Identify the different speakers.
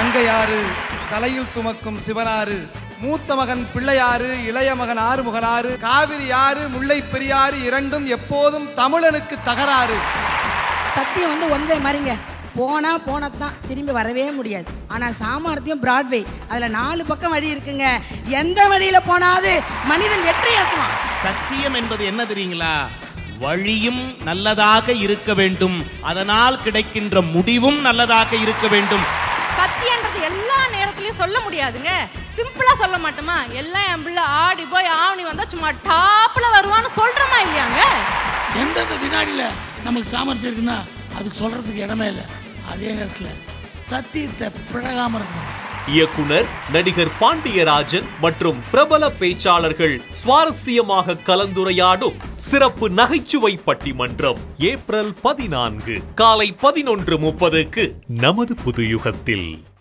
Speaker 1: கங்கையாறு தலையில் சுமக்கும் சிவனாறு மூத்த மகன் பிள்ளையாறு இளைய மகன் ஆறுமுகனாறு காவிரி ஆறு முல்லை பெரியாறு இரண்டும் எப்போதும் தமிழனுக்கு தகராறு
Speaker 2: சத்தியம் வந்து ஒன்றே மாதிரிங்க போனா போனதான் திரும்பி வரவே முடியாது ஆனா சாமர்த்தியம் பிராட்வே அதுல நாலு பக்கம் வழி இருக்குங்க எந்த வழியில போனாது மனிதன் வெற்றி அசுவான்
Speaker 3: சத்தியம் என்பது என்ன தெரியுங்களா வழியும் நல்லதாக இருக்க வேண்டும் அதனால் கிடைக்கின்ற முடிவும் நல்லதாக இருக்க வேண்டும்
Speaker 4: சத்தியன்றது எல்லா நேரத்துலயும் சொல்ல முடியாதுங்க சிம்பிளா சொல்ல மாட்டோமா எல்லாம் என் பிள்ளை ஆடி போய் ஆவணி வந்தா சும்மா டாப்ல வருவான்னு சொல்றோமா இல்லையாங்க
Speaker 5: எந்தெந்த வினாடியில் நமக்கு சாமர்த்தியம் இருக்குன்னா அதுக்கு சொல்றதுக்கு இடமே இல்லை அதே நேரத்தில் சத்தியத்தை பிழகாம இருக்கணும்
Speaker 6: இயக்குனர் நடிகர் பாண்டியராஜன் மற்றும் பிரபல பேச்சாளர்கள் சுவாரஸ்யமாக கலந்துரையாடும் சிறப்பு நகைச்சுவை பட்டிமன்றம் ஏப்ரல் பதினான்கு காலை பதினொன்று முப்பதுக்கு நமது புதுயுகத்தில்